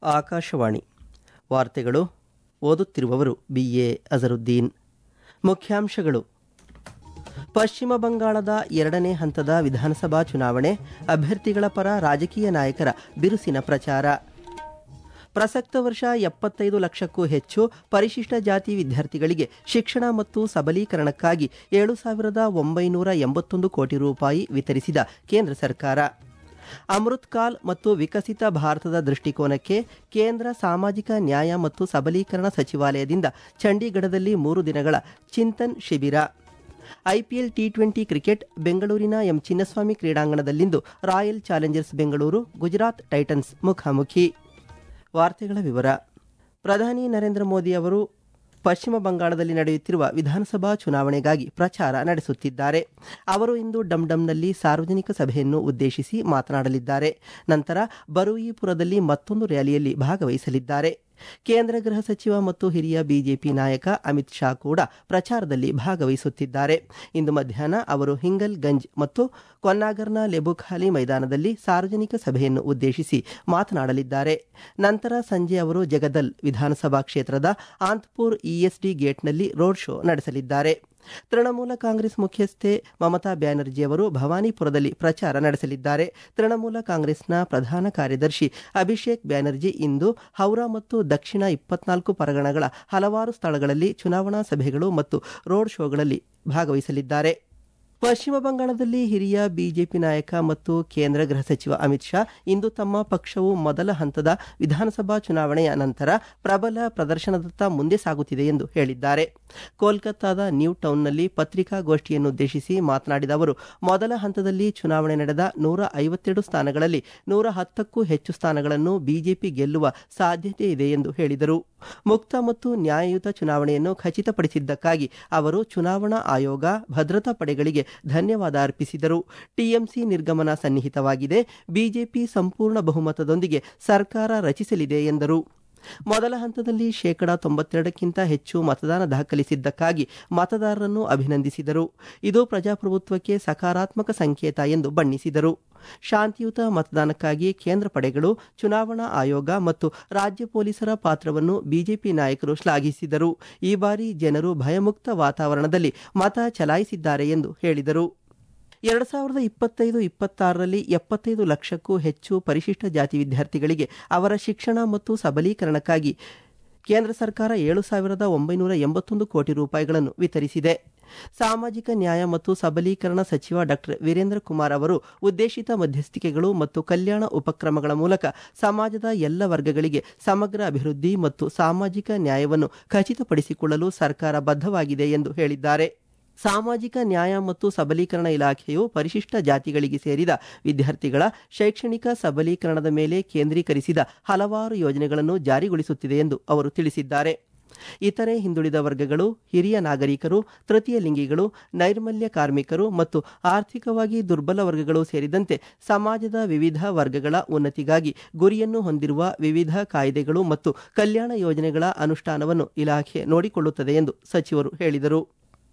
ಆಕಾಶವಾಣಿ ವಾರ್ತೆಗಳು ಓದುತ್ತಿರುವವರು B A Azharuddin ಮುಖ್ಯಾಂಶಗಳು ಪಶ್ಚಿಮ ಬಂಗಾಳದ ಎರಡನೇ ಹಂತದ ವಿಧಾನಸಭಾ ಚುನಾವಣೆ ಅಭ್ಯರ್ಥಿಗಳ ಪರ ರಾಜಕೀಯ ನಾಯಕರ ಬಿರುಸಿನ ಪ್ರಚಾರ ಪ್ರಸಕ್ತ ವರ್ಷ ಎಪ್ಪತ್ತೈದು ಲಕ್ಷಕ್ಕೂ ಹೆಚ್ಚು ಪರಿಶಿಷ್ಟ ಜಾತಿ ವಿದ್ಯಾರ್ಥಿಗಳಿಗೆ ಶಿಕ್ಷಣ ಮತ್ತು ಸಬಲೀಕರಣಕ್ಕಾಗಿ ಏಳು ಸಾವಿರದ ಒಂಬೈನೂರ ಎಂಬತ್ತೊಂದು ಕೋಟಿ ರೂಪಾಯಿ ವಿತರಿಸಿದ ಕೇಂದ್ರ ಸರ್ಕಾರ ಅಮೃತ್ ಕಾಲ್ ಮತ್ತು ವಿಕಸಿತ ಭಾರತದ ದೃಷ್ಟಿಕೋನಕ್ಕೆ ಕೇಂದ್ರ ಸಾಮಾಜಿಕ ನ್ಯಾಯ ಮತ್ತು ಸಬಲೀಕರಣ ಸಚಿವಾಲಯದಿಂದ ಚಂಡೀಗಢದಲ್ಲಿ ಮೂರು ದಿನಗಳ ಚಿಂತನ್ ಶಿಬಿರ ಐಪಿಎಲ್ ಟಿ ಟ್ವೆಂಟಿ ಕ್ರಿಕೆಟ್ ಬೆಂಗಳೂರಿನ ಎಂ ಚಿನ್ನಸ್ವಾಮಿ ಕ್ರೀಡಾಂಗಣದಲ್ಲಿಂದು royal challengers Bengaluru Gujarat titans ಮುಖಾಮುಖಿ ವಾರ್ತೆಗಳ ವಿವರ ಪ್ರಧಾನಿ ನರೇಂದ್ರ ಮೋದಿ ಅವರು ಪಶ್ಚಿಮ ಬಂಗಾಳದಲ್ಲಿ ನಡೆಯುತ್ತಿರುವ ವಿಧಾನಸಭಾ ಚುನಾವಣೆಗಾಗಿ ಪ್ರಚಾರ ನಡೆಸುತ್ತಿದ್ದಾರೆ ಅವರು ಇಂದು ಡಂಡಂನಲ್ಲಿ ಸಾರ್ವಜನಿಕ ಸಭೆಯನ್ನು ಉದ್ದೇಶಿಸಿ ಮಾತನಾಡಲಿದ್ದಾರೆ ನಂತರ ಬರೂಯಿಪುರದಲ್ಲಿ ಮತ್ತೊಂದು ರ್ಯಾಲಿಯಲ್ಲಿ ಭಾಗವಹಿಸಲಿದ್ದಾರೆ ಕೇಂದ್ರ ಗೃಹ ಸಚಿವ ಮತ್ತು ಹಿರಿಯ ಬಿಜೆಪಿ ನಾಯಕ ಅಮಿತ್ ಶಾ ಕೂಡ ಪ್ರಚಾರದಲ್ಲಿ ಭಾಗವಹಿಸುತ್ತಿದ್ದಾರೆ ಇಂದು ಮಧ್ಯಾಹ್ನ ಅವರು ಹಿಂಗಲ್ಗಂಜ್ ಮತ್ತು ಕೊನ್ನಾಗರ್ನ ಲೆಬುಖಾಲಿ ಮೈದಾನದಲ್ಲಿ ಸಾರ್ವಜನಿಕ ಸಭೆಯನ್ನು ಉದ್ದೇಶಿಸಿ ಮಾತನಾಡಲಿದ್ದಾರೆ ನಂತರ ಸಂಜೆ ಅವರು ಜಗದಲ್ ವಿಧಾನಸಭಾ ಕ್ಷೇತ್ರದ ಆಂತ್ಪುರ್ ಇಎಸ್ಡಿ ಗೇಟ್ನಲ್ಲಿ ರೋಡ್ ಶೋ ನಡೆಸಲಿದ್ದಾರೆ ತೃಣಮೂಲ ಕಾಂಗ್ರೆಸ್ ಮುಖ್ಯಸ್ಥೆ ಮಮತಾ ಬ್ಯಾನರ್ಜಿ ಅವರು ಭವಾನಿಪುರದಲ್ಲಿ ಪ್ರಚಾರ ನಡೆಸಲಿದ್ದಾರೆ ತೃಣಮೂಲ ಕಾಂಗ್ರೆಸ್ನ ಪ್ರಧಾನ ಕಾರ್ಯದರ್ಶಿ ಅಭಿಷೇಕ್ ಬ್ಯಾನರ್ಜಿ ಇಂದು ಹೌರಾ ಮತ್ತು ದಕ್ಷಿಣ ಇಪ್ಪತ್ನಾಲ್ಕು ಪರಗಣಗಳ ಹಲವಾರು ಸ್ಥಳಗಳಲ್ಲಿ ಚುನಾವಣಾ ಸಭೆಗಳು ಮತ್ತು ರೋಡ್ ಶೋಗಳಲ್ಲಿ ಭಾಗವಹಿಸಲಿದ್ದಾರೆ ಪಶ್ಚಿಮ ಬಂಗಾಳದಲ್ಲಿ ಹಿರಿಯ ಬಿಜೆಪಿ ನಾಯಕ ಮತ್ತು ಕೇಂದ್ರ ಗೃಹ ಸಚಿವ ಅಮಿತ್ ಶಾ ಇಂದು ತಮ್ಮ ಪಕ್ಷವು ಮೊದಲ ಹಂತದ ವಿಧಾನಸಭಾ ಚುನಾವಣೆಯ ನಂತರ ಪ್ರಬಲ ಪ್ರದರ್ಶನದತ್ತ ಮುಂದೆ ಸಾಗುತ್ತಿದೆ ಎಂದು ಹೇಳಿದ್ದಾರೆ ಕೋಲ್ಕತ್ತಾದ ನ್ಯೂ ಟೌನ್ನಲ್ಲಿ ಪತ್ರಿಕಾಗೋಷ್ಠಿಯನ್ನುದ್ದೇಶಿಸಿ ಮಾತನಾಡಿದ ಅವರು ಮೊದಲ ಹಂತದಲ್ಲಿ ಚುನಾವಣೆ ನಡೆದ ನೂರ ಐವತ್ತೆರಡು ಸ್ಥಾನಗಳಲ್ಲಿ ನೂರ ಹತ್ತಕ್ಕೂ ಹೆಚ್ಚು ಸ್ಥಾನಗಳನ್ನು ಬಿಜೆಪಿ ಗೆಲ್ಲುವ ಸಾಧ್ಯತೆ ಇದೆ ಎಂದು ಹೇಳಿದರು ಮುಕ್ತ ಮತ್ತು ನ್ಯಾಯಯುತ ಚುನಾವಣೆಯನ್ನು ಖಚಿತಪಡಿಸಿದ್ದಕ್ಕಾಗಿ ಅವರು ಚುನಾವಣಾ ಆಯೋಗ ಭದ್ರತಾ ಪಡೆಗಳಿಗೆ ಧನ್ಯವಾದ ಅರ್ಪಿಸಿದರು ಟಿಎಂಸಿ ನಿರ್ಗಮನ ಸನ್ನಿಹಿತವಾಗಿದೆ ಬಿಜೆಪಿ ಸಂಪೂರ್ಣ ಬಹುಮತದೊಂದಿಗೆ ಸರ್ಕಾರ ರಚಿಸಲಿದೆ ಎಂದರು ಮೊದಲ ಹಂತದಲ್ಲಿ ಶೇಕಡಾ ತೊಂಬತ್ತೆರಡಕ್ಕಿಂತ ಹೆಚ್ಚು ಮತದಾನ ದಾಖಲಿಸಿದ್ದಕ್ಕಾಗಿ ಮತದಾರರನ್ನು ಅಭಿನಂದಿಸಿದರು ಇದು ಪ್ರಜಾಪ್ರಭುತ್ವಕ್ಕೆ ಸಕಾರಾತ್ಮಕ ಸಂಕೇತ ಎಂದು ಬಣ್ಣಿಸಿದರು ಶಾಂತಿಯುತ ಮತದಾನಕ್ಕಾಗಿ ಕೇಂದ್ರ ಪಡೆಗಳು ಚುನಾವಣಾ ಆಯೋಗ ಮತ್ತು ರಾಜ್ಯ ಪೊಲೀಸರ ಪಾತ್ರವನ್ನು ಬಿಜೆಪಿ ನಾಯಕರು ಶ್ಲಾಘಿಸಿದರು ಈ ಬಾರಿ ಜನರು ಭಯಮುಕ್ತ ವಾತಾವರಣದಲ್ಲಿ ಮತ ಚಲಾಯಿಸಿದ್ದಾರೆ ಎಂದು ಹೇಳಿದರು ಎರಡು ಸಾವಿರದ ಇಪ್ಪತ್ತೈದು ಇಪ್ಪತ್ತಾರರಲ್ಲಿ ಎಪ್ಪತ್ತೈದು ಲಕ್ಷಕ್ಕೂ ಹೆಚ್ಚು ಪರಿಶಿಷ್ಟ ಜಾತಿ ವಿದ್ಯಾರ್ಥಿಗಳಿಗೆ ಅವರ ಶಿಕ್ಷಣ ಮತ್ತು ಸಬಲೀಕರಣಕ್ಕಾಗಿ ಕೇಂದ್ರ ಸರ್ಕಾರ ಏಳು ಸಾವಿರದ ಒಂಬೈನೂರ ಎಂಬತ್ತೊಂದು ಕೋಟಿ ರೂಪಾಯಿಗಳನ್ನು ವಿತರಿಸಿದೆ ಸಾಮಾಜಿಕ ನ್ಯಾಯ ಮತ್ತು ಸಬಲೀಕರಣ ಸಚಿವ ಡಾಕ್ಟರ್ ವೀರೇಂದ್ರ ಕುಮಾರ್ ಅವರು ಉದ್ದೇಶಿತ ಮಧ್ಯಸ್ಥಿಕೆಗಳು ಮತ್ತು ಕಲ್ಯಾಣ ಉಪಕ್ರಮಗಳ ಮೂಲಕ ಸಮಾಜದ ಎಲ್ಲ ವರ್ಗಗಳಿಗೆ ಸಮಗ್ರ ಅಭಿವೃದ್ಧಿ ಮತ್ತು ಸಾಮಾಜಿಕ ನ್ಯಾಯವನ್ನು ಖಚಿತಪಡಿಸಿಕೊಳ್ಳಲು ಸರ್ಕಾರ ಬದ್ಧವಾಗಿದೆ ಎಂದು ಹೇಳಿದ್ದಾರೆ ಸಾಮಾಜಿಕ ನ್ಯಾಯ ಮತ್ತು ಸಬಲೀಕರಣ ಇಲಾಖೆಯು ಪರಿಶಿಷ್ಟ ಜಾತಿಗಳಿಗೆ ಸೇರಿದ ವಿದ್ಯಾರ್ಥಿಗಳ ಶೈಕ್ಷಣಿಕ ಸಬಲೀಕರಣದ ಮೇಲೆ ಕೇಂದ್ರೀಕರಿಸಿದ ಹಲವಾರು ಯೋಜನೆಗಳನ್ನು ಜಾರಿಗೊಳಿಸುತ್ತಿದೆ ಎಂದು ಅವರು ತಿಳಿಸಿದ್ದಾರೆ ಇತರೆ ಹಿಂದುಳಿದ ವರ್ಗಗಳು ಹಿರಿಯ ನಾಗರಿಕರು ತೃತೀಯ ಲಿಂಗಿಗಳು ನೈರ್ಮಲ್ಯ ಕಾರ್ಮಿಕರು ಮತ್ತು ಆರ್ಥಿಕವಾಗಿ ದುರ್ಬಲ ವರ್ಗಗಳು ಸೇರಿದಂತೆ ಸಮಾಜದ ವಿವಿಧ ವರ್ಗಗಳ ಉನ್ನತಿಗಾಗಿ ಗುರಿಯನ್ನು ಹೊಂದಿರುವ ವಿವಿಧ ಕಾಯ್ದೆಗಳು ಮತ್ತು ಕಲ್ಯಾಣ ಯೋಜನೆಗಳ ಅನುಷ್ಠಾನವನ್ನು ಇಲಾಖೆ ನೋಡಿಕೊಳ್ಳುತ್ತದೆ ಎಂದು ಸಚಿವರು ಹೇಳಿದರು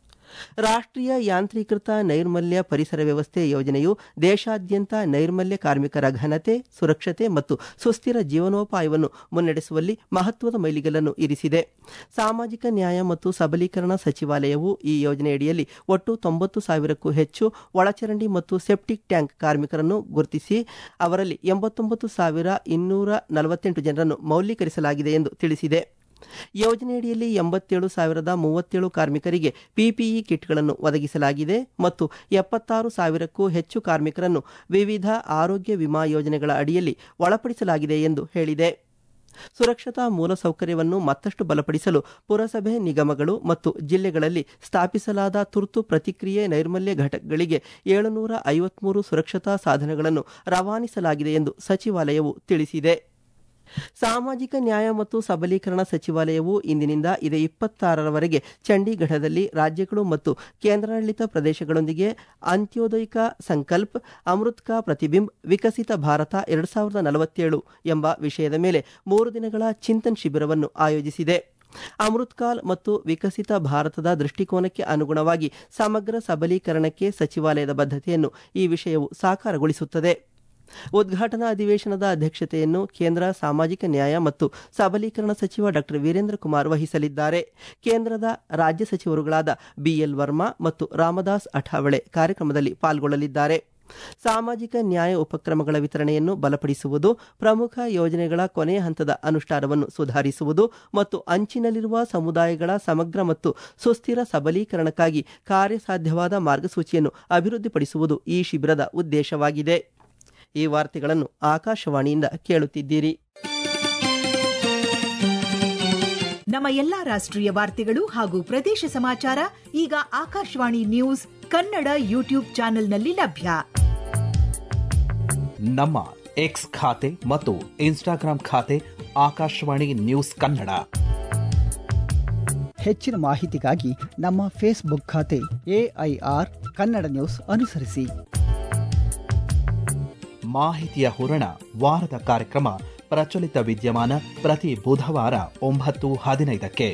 ರಾಷ್ಟ್ರೀಯ ಯಾಂತ್ರೀಕೃತ ನೈರ್ಮಲ್ಯ ಪರಿಸರ ವ್ಯವಸ್ಥೆ ಯೋಜನೆಯು ದೇಶಾದ್ಯಂತ ನೈರ್ಮಲ್ಯ ಕಾರ್ಮಿಕರ ಘನತೆ ಸುರಕ್ಷತೆ ಮತ್ತು ಸುಸ್ಥಿರ ಜೀವನೋಪಾಯವನ್ನು ಮುನ್ನಡೆಸುವಲ್ಲಿ ಮಹತ್ವದ ಮೈಲಿಗಲ್ಲನ್ನು ಇರಿಸಿದೆ ಸಾಮಾಜಿಕ ನ್ಯಾಯ ಮತ್ತು ಸಬಲೀಕರಣ ಸಚಿವಾಲಯವು ಈ ಯೋಜನೆಯಡಿಯಲ್ಲಿ ಒಟ್ಟು ತೊಂಬತ್ತು ಸಾವಿರಕ್ಕೂ ಹೆಚ್ಚು ಒಳಚರಂಡಿ ಮತ್ತು ಸೆಪ್ಟಿಕ್ ಟ್ಯಾಂಕ್ ಕಾರ್ಮಿಕರನ್ನು ಗುರುತಿಸಿ ಅವರಲ್ಲಿ ಎಂಬತ್ತೊಂಬತ್ತು ಸಾವಿರ ಇನ್ನೂರ ನಲವತ್ತೆಂಟು ಜನರನ್ನು ಮೌಲ್ಯೀಕರಿಸಲಾಗಿದೆ ಎಂದು ತಿಳಿಸಿದೆ ಯೋಜನೆಯಡಿಯಲ್ಲಿ ಎಂಬತ್ತೇಳು ಸಾವಿರದ ಮೂವತ್ತೇಳು ಕಾರ್ಮಿಕರಿಗೆ ಪಿಪಿಇ ಕಿಟ್ಗಳನ್ನು ಒದಗಿಸಲಾಗಿದೆ ಮತ್ತು ಎಪ್ಪತ್ತಾರು ಸಾವಿರಕ್ಕೂ ಹೆಚ್ಚು ಕಾರ್ಮಿಕರನ್ನು ವಿವಿಧ ಆರೋಗ್ಯ ವಿಮಾ ಯೋಜನೆಗಳ ಅಡಿಯಲ್ಲಿ ಒಳಪಡಿಸಲಾಗಿದೆ ಎಂದು ಹೇಳಿದೆ ಸುರಕ್ಷತಾ ಮೂಲಸೌಕರ್ಯವನ್ನು ಮತ್ತಷ್ಟು ಬಲಪಡಿಸಲು ಪುರಸಭೆ ನಿಗಮಗಳು ಮತ್ತು ಜಿಲ್ಲೆಗಳಲ್ಲಿ ಸ್ಥಾಪಿಸಲಾದ ತುರ್ತು ಪ್ರತಿಕ್ರಿಯೆ ನೈರ್ಮಲ್ಯ ಘಟಕಗಳಿಗೆ ಏಳುನೂರ ಐವತ್ಮೂರು ಸುರಕ್ಷತಾ ಸಾಧನಗಳನ್ನು ರವಾನಿಸಲಾಗಿದೆ ಎಂದು ಸಚಿವಾಲಯವು ತಿಳಿಸಿದೆ ಸಾಮಾಜಿಕ ನ್ಯಾಯ ಮತ್ತು ಸಬಲೀಕರಣ ಸಚಿವಾಲಯವು ಇಂದಿನಿಂದ ಇದೇ ಇಪ್ಪತ್ತಾರರವರೆಗೆ ಚಂಡೀಗಢದಲ್ಲಿ ರಾಜ್ಯಗಳು ಮತ್ತು ಕೇಂದ್ರಾಡಳಿತ ಪ್ರದೇಶಗಳೊಂದಿಗೆ ಅಂತ್ಯೋದಯಿಕ ಸಂಕಲ್ಪ ಅಮೃತ್ ಕಾ ಪ್ರತಿಬಿಂಬ್ ವಿಕಸಿತ ಭಾರತ ಎರಡು ಸಾವಿರದ ನಲವತ್ತೇಳು ಎಂಬ ವಿಷಯದ ಮೇಲೆ ಮೂರು ದಿನಗಳ ಚಿಂತನ್ ಶಿಬಿರವನ್ನು ಆಯೋಜಿಸಿದೆ ಅಮೃತ್ಕಾಲ್ ಮತ್ತು ವಿಕಸಿತ ಭಾರತದ ದೃಷ್ಟಿಕೋನಕ್ಕೆ ಅನುಗುಣವಾಗಿ ಸಮಗ್ರ ಸಬಲೀಕರಣಕ್ಕೆ ಸಚಿವಾಲಯದ ಬದ್ಧತೆಯನ್ನು ಈ ವಿಷಯವು ಸಾಕಾರಗೊಳಿಸುತ್ತದೆ ಉದ್ಘಾಟನಾ ಅಧಿವೇಶನದ ಅಧ್ಯಕ್ಷತೆಯನ್ನು ಕೇಂದ್ರ ಸಾಮಾಜಿಕ ನ್ಯಾಯ ಮತ್ತು ಸಬಲೀಕರಣ ಸಚಿವ ಡಾ ವೀರೇಂದ್ರ ಕುಮಾರ್ ವಹಿಸಲಿದ್ದಾರೆ ಕೇಂದ್ರದ ರಾಜ್ಯ ಸಚಿವರುಗಳಾದ ಬಿಎಲ್ ವರ್ಮಾ ಮತ್ತು ರಾಮದಾಸ್ ಅಠಾವಳೆ ಕಾರ್ಯಕ್ರಮದಲ್ಲಿ ಪಾಲ್ಗೊಳ್ಳಲಿದ್ದಾರೆ ಸಾಮಾಜಿಕ ನ್ಯಾಯ ಉಪಕ್ರಮಗಳ ವಿತರಣೆಯನ್ನು ಬಲಪಡಿಸುವುದು ಪ್ರಮುಖ ಯೋಜನೆಗಳ ಕೊನೆಯ ಹಂತದ ಅನುಷ್ಠಾನವನ್ನು ಸುಧಾರಿಸುವುದು ಮತ್ತು ಅಂಚಿನಲ್ಲಿರುವ ಸಮುದಾಯಗಳ ಸಮಗ್ರ ಮತ್ತು ಸುಸ್ಥಿರ ಸಬಲೀಕರಣಕ್ಕಾಗಿ ಕಾರ್ಯಸಾಧ್ಯವಾದ ಮಾರ್ಗಸೂಚಿಯನ್ನು ಅಭಿವೃದ್ಧಿಪಡಿಸುವುದು ಈ ಶಿಬಿರದ ಉದ್ದೇಶವಾಗಿದೆ ಈ ವಾರ್ತೆಗಳನ್ನು ಆಕಾಶವಾಣಿಯಿಂದ ಕೇಳುತ್ತಿದ್ದೀರಿ ನಮ್ಮ ಎಲ್ಲಾ ರಾಷ್ಟ್ರೀಯ ವಾರ್ತೆಗಳು ಹಾಗೂ ಪ್ರದೇಶ ಸಮಾಚಾರ ಈಗ ಆಕಾಶವಾಣಿ ನ್ಯೂಸ್ ಕನ್ನಡ ಯೂಟ್ಯೂಬ್ ಚಾನೆಲ್ನಲ್ಲಿ ಲಭ್ಯ ನಮ್ಮ ಎಕ್ಸ್ ಖಾತೆ ಮತ್ತು ಇನ್ಸ್ಟಾಗ್ರಾಂ ಖಾತೆ ಆಕಾಶವಾಣಿ ನ್ಯೂಸ್ ಕನ್ನಡ ಹೆಚ್ಚಿನ ಮಾಹಿತಿಗಾಗಿ ನಮ್ಮ ಫೇಸ್ಬುಕ್ ಖಾತೆ ಎಐಆರ್ ಕನ್ನಡ ನ್ಯೂಸ್ ಅನುಸರಿಸಿ ಮಾಹಿತಿಯ ಹೂರಣ ವಾರದ ಕಾರ್ಯಕ್ರಮ ಪ್ರಚಲಿತ ವಿದ್ಯಮಾನ ಪ್ರತಿ ಬುಧವಾರ ಒಂಬತ್ತು ಹದಿನೈದಕ್ಕೆ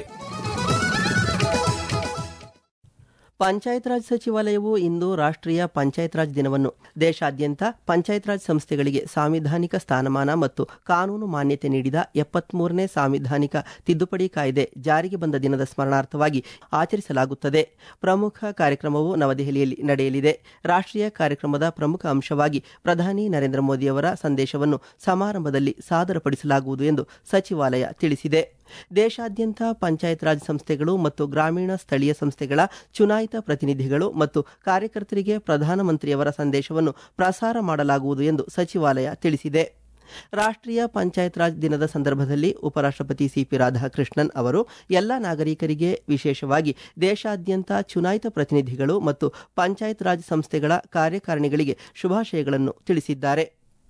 ಪಂಚಾಯತ್ ರಾಜ್ ಸಚಿವಾಲಯವು ಇಂದು ರಾಷ್ಟ್ರೀಯ ಪಂಚಾಯತ್ ರಾಜ್ ದಿನವನ್ನು ದೇಶಾದ್ಯಂತ ಪಂಚಾಯತ್ ರಾಜ್ ಸಂಸ್ಥೆಗಳಿಗೆ ಸಾಂವಿಧಾನಿಕ ಸ್ಥಾನಮಾನ ಮತ್ತು ಕಾನೂನು ಮಾನ್ಯತೆ ನೀಡಿದ ಎಪ್ಪತ್ಮೂರನೇ ಸಾಂವಿಧಾನಿಕ ತಿದ್ದುಪಡಿ ಕಾಯ್ದೆ ಜಾರಿಗೆ ಬಂದ ದಿನದ ಸ್ಮರಣಾರ್ಥವಾಗಿ ಆಚರಿಸಲಾಗುತ್ತದೆ ಪ್ರಮುಖ ಕಾರ್ಯಕ್ರಮವು ನವದೆಹಲಿಯಲ್ಲಿ ನಡೆಯಲಿದೆ ರಾಷ್ಟ್ರೀಯ ಕಾರ್ಯಕ್ರಮದ ಪ್ರಮುಖ ಅಂಶವಾಗಿ ಪ್ರಧಾನಿ ನರೇಂದ್ರ ಮೋದಿಯವರ ಸಂದೇಶವನ್ನು ಸಮಾರಂಭದಲ್ಲಿ ಸಾದರಪಡಿಸಲಾಗುವುದು ಎಂದು ಸಚಿವಾಲಯ ತಿಳಿಸಿದೆ ದೇಶಾದ್ಯಂತ ಪಂಚಾಯತ್ ರಾಜ್ ಸಂಸ್ಥೆಗಳು ಮತ್ತು ಗ್ರಾಮೀಣ ಸ್ಥಳೀಯ ಸಂಸ್ಥೆಗಳ ಚುನಾಯಿತ ಪ್ರತಿನಿಧಿಗಳು ಮತ್ತು ಕಾರ್ಯಕರ್ತರಿಗೆ ಪ್ರಧಾನಮಂತ್ರಿಯವರ ಸಂದೇಶವನ್ನು ಪ್ರಸಾರ ಮಾಡಲಾಗುವುದು ಎಂದು ಸಚಿವಾಲಯ ತಿಳಿಸಿದೆ ರಾಷ್ಟ್ರೀಯ ಪಂಚಾಯತ್ ರಾಜ್ ದಿನದ ಸಂದರ್ಭದಲ್ಲಿ ಉಪರಾಷ್ಟ್ರಪತಿ ಸಿಪಿ ರಾಧಾಕೃಷ್ಣನ್ ಅವರು ಎಲ್ಲ ನಾಗರಿಕರಿಗೆ ವಿಶೇಷವಾಗಿ ದೇಶಾದ್ಯಂತ ಚುನಾಯಿತ ಪ್ರತಿನಿಧಿಗಳು ಮತ್ತು ಪಂಚಾಯತ್ ರಾಜ್ ಸಂಸ್ಥೆಗಳ ಕಾರ್ಯಕಾರಿಣಿಗಳಿಗೆ ಶುಭಾಶಯಗಳನ್ನು ತಿಳಿಸಿದ್ದಾರೆ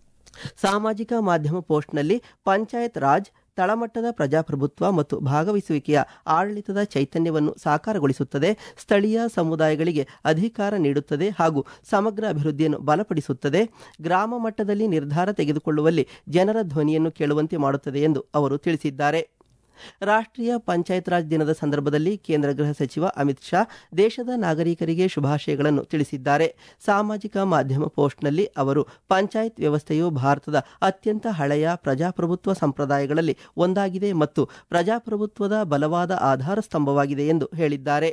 ಸಾಮಾಜಿಕ ಮಾಧ್ಯಮ ಪೋಸ್ಟ್ನಲ್ಲಿ ಪಂಚಾಯತ್ ರಾಜ್ ತಳಮಟ್ಟದ ಪ್ರಜಾಪ್ರಭುತ್ವ ಮತ್ತು ಭಾಗವಹಿಸುವಿಕೆಯ ಆಡಳಿತದ ಚೈತನ್ಯವನ್ನು ಸಾಕಾರಗೊಳಿಸುತ್ತದೆ ಸ್ಥಳೀಯ ಸಮುದಾಯಗಳಿಗೆ ಅಧಿಕಾರ ನೀಡುತ್ತದೆ ಹಾಗೂ ಸಮಗ್ರ ಅಭಿವೃದ್ಧಿಯನ್ನು ಬಲಪಡಿಸುತ್ತದೆ ಗ್ರಾಮ ಮಟ್ಟದಲ್ಲಿ ನಿರ್ಧಾರ ತೆಗೆದುಕೊಳ್ಳುವಲ್ಲಿ ಜನರ ಧ್ವನಿಯನ್ನು ಕೇಳುವಂತೆ ಮಾಡುತ್ತದೆ ಎಂದು ಅವರು ತಿಳಿಸಿದ್ದಾರೆ ರಾಷ್ಟ್ರೀಯ ಪಂಚಾಯತ್ ರಾಜ್ ದಿನದ ಸಂದರ್ಭದಲ್ಲಿ ಕೇಂದ್ರ ಗೃಹ ಸಚಿವ ಅಮಿತ್ ಶಾ ದೇಶದ ನಾಗರಿಕರಿಗೆ ಶುಭಾಶಯಗಳನ್ನು ತಿಳಿಸಿದ್ದಾರೆ ಸಾಮಾಜಿಕ ಮಾಧ್ಯಮ ಪೋಸ್ಟ್ನಲ್ಲಿ ಅವರು ಪಂಚಾಯತ್ ವ್ಯವಸ್ಥೆಯು ಭಾರತದ ಅತ್ಯಂತ ಹಳೆಯ ಪ್ರಜಾಪ್ರಭುತ್ವ ಸಂಪ್ರದಾಯಗಳಲ್ಲಿ ಒಂದಾಗಿದೆ ಮತ್ತು ಪ್ರಜಾಪ್ರಭುತ್ವದ ಬಲವಾದ ಆಧಾರ ಸ್ತಂಭವಾಗಿದೆ ಎಂದು ಹೇಳಿದ್ದಾರೆ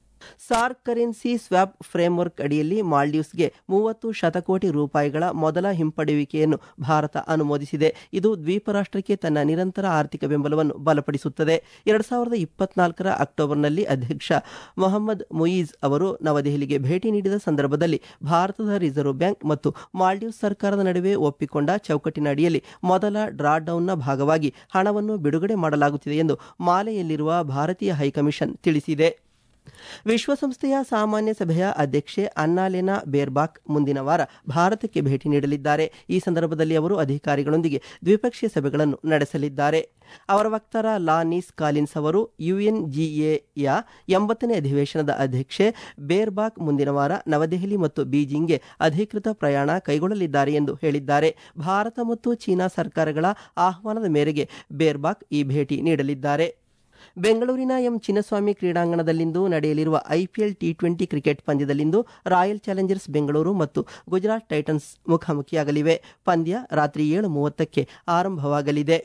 ಸಾರ್ಕ್ ಕರೆನ್ಸಿ ಸ್ವ್ಯಾಪ್ ಫ್ರೇಮ್ವರ್ಕ್ ಅಡಿಯಲ್ಲಿ ಮಾಲ್ಡೀವ್ಸ್ಗೆ ಮೂವತ್ತು ಶತಕೋಟಿ ರೂಪಾಯಿಗಳ ಮೊದಲ ಹಿಂಪಡೆಯುವಿಕೆಯನ್ನು ಭಾರತ ಅನುಮೋದಿಸಿದೆ ಇದು ದ್ವೀಪ ರಾಷ್ಟ್ರಕ್ಕೆ ತನ್ನ ನಿರಂತರ ಆರ್ಥಿಕ ಬೆಂಬಲವನ್ನು ಬಲಪಡಿಸುತ್ತದೆ ಎರಡ್ ಸಾವಿರದ ಇಪ್ಪತ್ನಾಲ್ಕರ ಅಕ್ಟೋಬರ್ನಲ್ಲಿ ಅಧ್ಯಕ್ಷ ಮೊಹಮ್ಮದ್ ಮುಯೀಜ್ ಅವರು ನವದೆಹಲಿಗೆ ಭೇಟಿ ನೀಡಿದ ಸಂದರ್ಭದಲ್ಲಿ ಭಾರತದ ರಿಸರ್ವ್ ಬ್ಯಾಂಕ್ ಮತ್ತು ಮಾಲ್ಡೀವ್ಸ್ ಸರ್ಕಾರದ ನಡುವೆ ಒಪ್ಪಿಕೊಂಡ ಚೌಕಟ್ಟಿನ ಅಡಿಯಲ್ಲಿ ಮೊದಲ ಡ್ರಾಡೌನ್ನ ಭಾಗವಾಗಿ ಹಣವನ್ನು ಬಿಡುಗಡೆ ಮಾಡಲಾಗುತ್ತಿದೆ ಎಂದು ಮಾಲೆಯಲ್ಲಿರುವ ಭಾರತೀಯ ಹೈಕಮಿಷನ್ ತಿಳಿಸಿದೆ ವಿಶ್ವಸಂಸ್ಥೆಯ ಸಾಮಾನ್ಯ ಸಭೆಯ ಅಧ್ಯಕ್ಷೆ ಅನ್ನಾಲೆನಾ ಬೇರ್ಬಾಕ್ ಮುಂದಿನ ವಾರ ಭಾರತಕ್ಕೆ ಭೇಟಿ ನೀಡಲಿದ್ದಾರೆ ಈ ಸಂದರ್ಭದಲ್ಲಿ ಅವರು ಅಧಿಕಾರಿಗಳೊಂದಿಗೆ ದ್ವಿಪಕ್ಷೀಯ ಸಭೆಗಳನ್ನು ನಡೆಸಲಿದ್ದಾರೆ ಅವರ ವಕ್ತಾರ ಲಾನೀಸ್ ಕಾಲಿನ್ಸ್ ಅವರು ಯುಎನ್ಜಿಎಯ ಎಂಬತ್ತನೇ ಅಧಿವೇಶನದ ಅಧ್ಯಕ್ಷೆ ಬೇರ್ಬಾಕ್ ಮುಂದಿನ ವಾರ ನವದೆಹಲಿ ಮತ್ತು ಬೀಜಿಂಗ್ಗೆ ಅಧಿಕೃತ ಪ್ರಯಾಣ ಕೈಗೊಳ್ಳಲಿದ್ದಾರೆ ಎಂದು ಹೇಳಿದ್ದಾರೆ ಭಾರತ ಮತ್ತು ಚೀನಾ ಸರ್ಕಾರಗಳ ಆಹ್ವಾನದ ಮೇರೆಗೆ ಬೇರ್ಬಾಕ್ ಈ ಭೇಟಿ ನೀಡಲಿದ್ದಾರೆ ಬೆಂಗಳೂರಿನ ಎಂ ಚಿನ್ನಸ್ವಾಮಿ ಕ್ರೀಡಾಂಗಣದಲ್ಲಿಂದು ನಡೆಯಲಿರುವ ಐಪಿಎಲ್ ಟಿ ಟ್ವೆಂಟಿ ಕ್ರಿಕೆಟ್ ಪಂದ್ಯದಲ್ಲಿಂದು ರಾಯಲ್ ಚಾಲೆಂಜರ್ಸ್ ಬೆಂಗಳೂರು ಮತ್ತು ಗುಜರಾತ್ ಟೈಟನ್ಸ್ ಮುಖಾಮುಖಿಯಾಗಲಿವೆ ಪಂದ್ಯ ರಾತ್ರಿ ಏಳು ಮೂವತ್ತಕ್ಕೆ ಆರಂಭವಾಗಲಿದೆ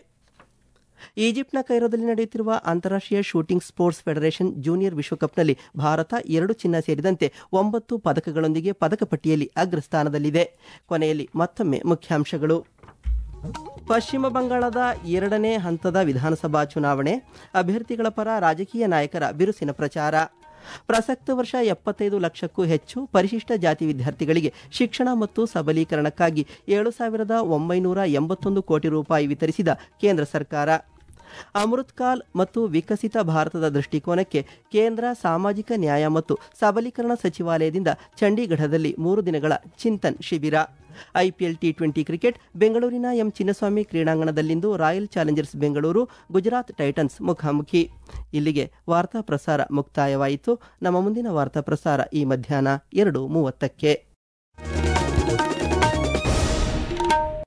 ಈಜಿಪ್ಟ್ನ ಕೈರೋದಲ್ಲಿ ನಡೆಯುತ್ತಿರುವ ಅಂತಾರಾಷ್ಟ್ರೀಯ ಶೂಟಿಂಗ್ ಸ್ಪೋರ್ಟ್ಸ್ ಫೆಡರೇಷನ್ ಜೂನಿಯರ್ ವಿಶ್ವಕಪ್ನಲ್ಲಿ ಭಾರತ ಎರಡು ಚಿನ್ನ ಸೇರಿದಂತೆ ಒಂಬತ್ತು ಪದಕಗಳೊಂದಿಗೆ ಪದಕ ಪಟ್ಟಿಯಲ್ಲಿ ಅಗ್ರಸ್ಥಾನದಲ್ಲಿದೆ ಕೊನೆಯಲ್ಲಿ ಮತ್ತೊಮ್ಮೆ ಮುಖ್ಯಾಂಶಗಳು ಪಶ್ಚಿಮ ಬಂಗಾಳದ ಎರಡನೇ ಹಂತದ ವಿಧಾನಸಭಾ ಚುನಾವಣೆ ಅಭ್ಯರ್ಥಿಗಳ ಪರ ರಾಜಕೀಯ ನಾಯಕರ ಬಿರುಸಿನ ಪ್ರಚಾರ ಪ್ರಸಕ್ತ ವರ್ಷ ಎಪ್ಪತ್ತೈದು ಲಕ್ಷಕ್ಕೂ ಹೆಚ್ಚು ಪರಿಶಿಷ್ಟ ಜಾತಿ ವಿದ್ಯಾರ್ಥಿಗಳಿಗೆ ಶಿಕ್ಷಣ ಮತ್ತು ಸಬಲೀಕರಣಕ್ಕಾಗಿ ಏಳು ಸಾವಿರದ ಒಂಬೈನೂರ ಎಂಬತ್ತೊಂದು ಕೋಟಿ ರೂಪಾಯಿ ವಿತರಿಸಿದ ಕೇಂದ್ರ ಸರ್ಕಾರ ಅಮೃತ್ ಕಾಲ್ ಮತ್ತು ವಿಕಸಿತ ಭಾರತದ ದೃಷ್ಟಿಕೋನಕ್ಕೆ ಕೇಂದ್ರ ಸಾಮಾಜಿಕ ನ್ಯಾಯ ಮತ್ತು ಸಬಲೀಕರಣ ಸಚಿವಾಲಯದಿಂದ ಚಂಡೀಗಢದಲ್ಲಿ ಮೂರು ದಿನಗಳ ಚಿಂತನ್ ಶಿಬಿರ ಐಪಿಎಲ್ ಟಿ ಟ್ವೆಂಟಿ ಕ್ರಿಕೆಟ್ ಬೆಂಗಳೂರಿನ ಎಂ ಚಿನ್ನಸ್ವಾಮಿ ಕ್ರೀಡಾಂಗಣದಲ್ಲಿಂದು royal challengers Bengaluru Gujarat titans ಮುಖಾಮುಖಿ ಇಲ್ಲಿಗೆ ವಾರ್ತಾ ಪ್ರಸಾರ ಮುಕ್ತಾಯವಾಯಿತು ನಮ್ಮ ಮುಂದಿನ ವಾರ್ತಾ ಪ್ರಸಾರ ಈ ಮಧ್ಯಾಹ್ನ ಎರಡು ಮೂವತ್ತಕ್ಕೆ